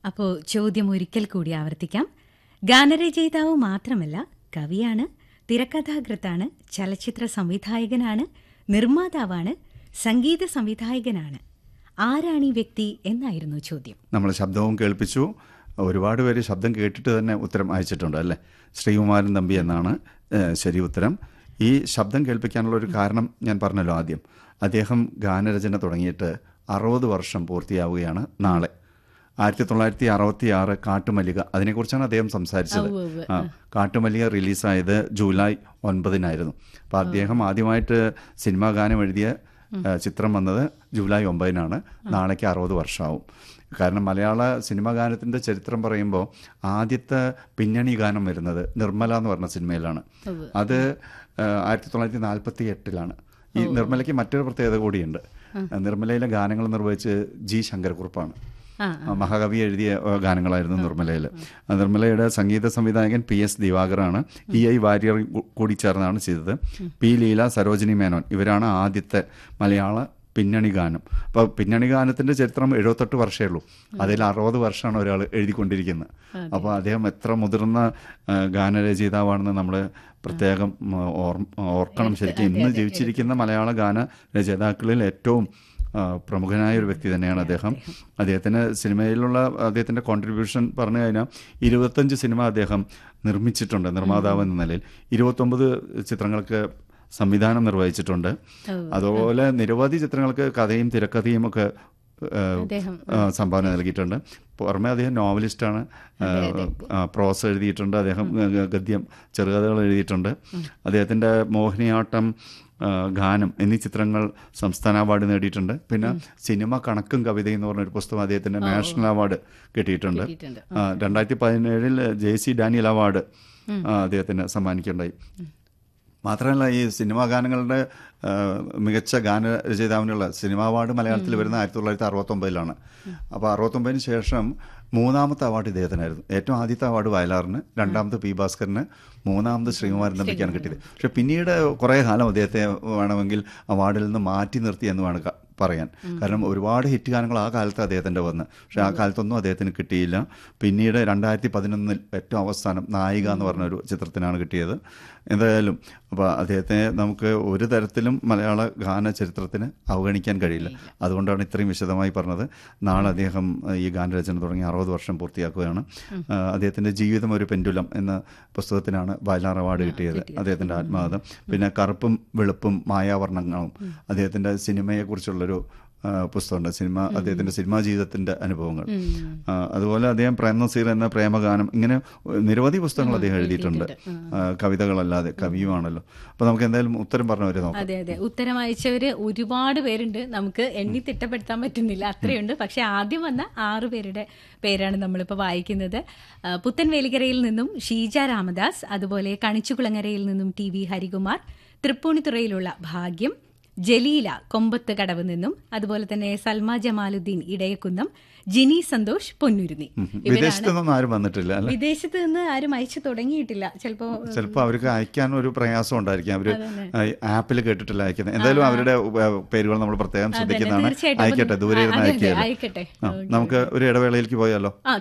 അപ്പോൾ ചോദ്യം ഒരിക്കൽ കൂടി ആവർത്തിക്കാം ഗാനരചയിതാവ് മാത്രമല്ല കവിയാണ് തിരക്കഥാകൃത്താണ് ചലച്ചിത്ര സംവിധായകനാണ് നിർമ്മാതാവാണ് സംഗീത സംവിധായകനാണ് ആരാണ് ഈ വ്യക്തി എന്നായിരുന്നു ചോദ്യം നമ്മൾ ശബ്ദവും കേൾപ്പിച്ചു ഒരുപാട് പേര് ശബ്ദം കേട്ടിട്ട് തന്നെ ഉത്തരം അയച്ചിട്ടുണ്ട് അല്ലേ ശ്രീകുമാരൻ തമ്പി എന്നാണ് ഏഹ്, ശരി ഉത്തരം ഈ ശബ്ദം കേൾപ്പിക്കാനുള്ള ഒരു കാരണം ഞാൻ പറഞ്ഞല്ലോ ആദ്യം അദ്ദേഹം ഗാനരചന തുടങ്ങിയിട്ട് അറുപത് വർഷം പൂർത്തിയാവുകയാണ് നാളെ ആയിരത്തി തൊള്ളായിരത്തി അറുപത്തി ആറ് കാട്ടുമല്ലിക അതിനെക്കുറിച്ചാണ് അദ്ദേഹം സംസാരിച്ചത് ഉവ്വ് ഉവ്വ്. ആ കാട്ടുമല്ലിക റിലീസായത് ജൂലൈ ഒൻപതിനായിരുന്നു അപ്പോൾ അദ്ദേഹം ആദ്യമായിട്ട് സിനിമാ ഗാനം എഴുതിയ ആ, ചിത്രം വന്നത് ജൂലൈ ഒമ്പതിനാണ് നാളേക്ക് അറുപത് വർഷമാവും കാരണം മലയാള സിനിമാ ഗാനത്തിൻ്റെ ചരിത്രം പറയുമ്പോൾ ആദ്യത്തെ പിന്നണി ഗാനം വരുന്നത് നിർമ്മല എന്ന് പറഞ്ഞ സിനിമയിലാണ് അത് ആ, ആയിരത്തി തൊള്ളായിരത്തി നാൽപ്പത്തി എട്ടിലാണ് ഈ നിർമ്മലയ്ക്ക് മറ്റൊരു പ്രത്യേകത കൂടിയുണ്ട് നിർമ്മലയിലെ ഗാനങ്ങൾ നിർവഹിച്ച് ജി ശങ്കരക്കുറുപ്പാണ് ആ ആ, മഹാകവി എഴുതിയ ആ, ഗാനങ്ങളായിരുന്നു നിർമ്മലയിൽ ആ, നിർമ്മലയുടെ സംഗീത സംവിധായകൻ പി എസ് ദിവാകറാണ് ഇ ഐ വാര്യർ കൂ- കൂടി ചേർന്നാണ് ചെയ്തത് പി ലീല സരോജിനി മേനോൻ ഇവരാണ് ആദ്യത്തെ മലയാള പിന്നണി ഗാനം അപ്പോൾ പിന്നണി ഗാനത്തിൻ്റെ ചരിത്രം എഴുപത്തെട്ട് വർഷമേ ഉള്ളൂ അതിൽ അറുപത് വർഷമാണ് ഒരാൾ എഴുതിക്കൊണ്ടിരിക്കുന്നത് അപ്പോൾ അദ്ദേഹം എത്ര മുതിർന്ന ആ, ഗാനരചയിതാവാണെന്ന് നമ്മൾ പ്രത്യേകം ഉം, ഓർ- ഓർക്കണം ശരിക്കും ഇന്ന് ജീവിച്ചിരിക്കുന്ന മലയാള ഗാന രചയിതാക്കളിൽ ഏറ്റവും ആ, പ്രമുഖനായ ഒരു വ്യക്തി തന്നെയാണ് അദ്ദേഹം അദ്ദേഹത്തിന് സിനിമയിലുള്ള അദ്ദേഹത്തിൻ്റെ കോൺട്രിബ്യൂഷൻ പറഞ്ഞു കഴിഞ്ഞാൽ ഇരുപത്തഞ്ച് സിനിമ അദ്ദേഹം നിർമ്മിച്ചിട്ടുണ്ട് നിർമ്മാതാവ് എന്ന നിലയിൽ ഇരുപത്തൊമ്പത് ചിത്രങ്ങൾക്ക് സംവിധാനം നിർവഹിച്ചിട്ടുണ്ട് അതുപോലെ നിരവധി ചിത്രങ്ങൾക്ക് കഥയും തിരക്കഥയും ഒക്കെ ആ, അദ്ദേഹം ആ, സംഭാവന നൽകിയിട്ടുണ്ട് പുറമെ അദ്ദേഹം നോവലിസ്റ്റാണ് ആ, ആ, പ്രോസ് എഴുതിയിട്ടുണ്ട് അദ്ദേഹം ഗ- ഗദ്യം ചെറുകഥകൾ എഴുതിയിട്ടുണ്ട് അദ്ദേഹത്തിൻ്റെ മോഹിനിയാട്ടം ആ, ഗാനം എന്നീ ചിത്രങ്ങൾ സംസ്ഥാന അവാർഡ് നേടിയിട്ടുണ്ട് പിന്നെ സിനിമ കണക്കും കവിതയും എന്ന് പറഞ്ഞൊരു പുസ്തകം അദ്ദേഹത്തിന് നാഷണൽ അവാർഡ് കിട്ടിയിട്ടുണ്ട് കിട്ടിയിട്ടുണ്ട്. ആ, രണ്ടായിരത്തി പതിനേഴിൽ ജെ സി ഡാനിയൽ അവാർഡ് ആ, അദ്ദേഹത്തിന് സമ്മാനിക്കുകയുണ്ടായി മാത്രമല്ല ഈ സിനിമാ ഗാനങ്ങളുടെ ആ, മികച്ച ഗാനരചയിതാവിനുള്ള സിനിമാ അവാർഡ് മലയാളത്തിൽ വരുന്ന ആയിരത്തി തൊള്ളായിരത്തി അറുപത്തൊമ്പതിലാണ് അപ്പോൾ അറുപത്തൊമ്പതിന് ശേഷം മൂന്നാമത്തെ അവാർഡ് ഇദ്ദേഹത്തിനായിരുന്നു ഏറ്റവും ആദ്യത്തെ അവാർഡ് വയലാറിന് രണ്ടാമത് പി ഭാസ്കറിന് മൂന്നാമത് ശ്രീകുമാരൻ തമ്പിക്കാണ് കിട്ടിയത് പക്ഷെ പിന്നീട് കുറേ കാലം അദ്ദേഹത്തെ വേണമെങ്കിൽ അവാർഡിൽ നിന്ന് മാറ്റി നിർത്തി എന്ന് വേണം ക- പറയാൻ കാരണം ഒരുപാട് ഹിറ്റ് ഗാനങ്ങൾ ആ കാലത്ത് അദ്ദേഹത്തിൻ്റെ വന്ന് പക്ഷെ ആ കാലത്തൊന്നും അദ്ദേഹത്തിന് കിട്ടിയില്ല പിന്നീട് രണ്ടായിരത്തി പതിനൊന്നിൽ ഏറ്റവും അവസാനം നായിക എന്ന് പറഞ്ഞ ഒരു ചിത്രത്തിനാണ് കിട്ടിയത് എന്തായാലും അപ്പോൾ അദ്ദേഹത്തെ നമുക്ക് ഒരു തരത്തിലും മലയാള ഗാന ചരിത്രത്തിന് അവഗണിക്കാൻ കഴിയില്ല അതുകൊണ്ടാണ് ഇത്രയും വിശദമായി പറഞ്ഞത് നാളെ അദ്ദേഹം ഏഹ്, ഈ ഗാനരചന തുടങ്ങി അറുപത് വർഷം പൂർത്തിയാക്കുകയാണ് ആ, അദ്ദേഹത്തിൻ്റെ ജീവിതം ഒരു പെൻഡുലം എന്ന പുസ്തകത്തിനാണ് വയലാർ അവാർഡ് കിട്ടിയത് അദ്ദേഹത്തിൻ്റെ ആത്മകഥ പിന്നെ കറുപ്പും വെളുപ്പും മായാവർണ്ണങ്ങളും അദ്ദേഹത്തിൻ്റെ സിനിമയെക്കുറിച്ചുള്ളൊരു ആ, പുസ്തകമുണ്ട് സിനിമ അദ്ദേഹത്തിൻ്റെ സിനിമാ ജീവിതത്തിൻ്റെ അനുഭവങ്ങൾ ആ, അതുപോലെ അദ്ദേഹം പ്രേംനസീർ എന്ന പ്രേമഗാനം ഇങ്ങനെ നിരവധി പുസ്തകങ്ങൾ അദ്ദേഹം എഴുതിയിട്ടുണ്ട് ആ, കവിതകളല്ലാതെ കവിയുമാണല്ലോ അപ്പോൾ നമുക്ക് എന്തായാലും ഉത്തരം പറഞ്ഞു വരെ നോക്കാം അതെ അതെ ഉത്തരം അയച്ചവര് ഒരുപാട് പേരുണ്ട് നമുക്ക് എണ്ണി തിട്ടപ്പെടുത്താൻ പറ്റുന്നില്ല അത്രയുണ്ട് പക്ഷെ ആദ്യം വന്ന ആറു പേരുടെ പേരാണ് നമ്മളിപ്പോൾ വായിക്കുന്നത് ആ, പുത്തൻവേലിക്കരയിൽ നിന്നും ഷീജ രാമദാസ് അതുപോലെ കണിച്ചുകുളങ്ങരയിൽ നിന്നും ടി വി ഹരികുമാർ തൃപ്പൂണിത്തുറയിലുള്ള ഭാഗ്യം ജലീല കൊമ്പത്ത് കടവ് നിന്നും അതുപോലെ തന്നെ സൽമ ജമാലുദ്ദീൻ ഇടയക്കുന്നം ജിനി സന്തോഷ് പൊന്നുരുന്നി വിദേശത്തു നിന്നൊന്നും ആരും വന്നിട്ടില്ല അല്ലെ വിദേശത്ത് നിന്ന് ആരും അയച്ചു തുടങ്ങിയിട്ടില്ല ചിലപ്പോ ചിലപ്പോൾ അവർക്ക് അയക്കാൻ ഒരു പ്രയാസം ഉണ്ടായിരിക്കും അവർ ആപ്പിൽ കേട്ടിട്ടില്ല അയക്കുന്നത് എന്തായാലും അവരുടെ ഉപ- പേരുകൾ നമ്മൾ പ്രത്യേകം ശ്രദ്ധിക്കുന്നതാണ് തീർച്ചയായിട്ടും. അയക്കട്ടെ ദൂരെ ഇരുന്ന് അതെ, അതെ, അയക്കുകയല്ലേ അയക്കട്ടെ. ആ, നമുക്ക് ഒരു ഇടവേളയിലേക്ക് പോയാലോ ആ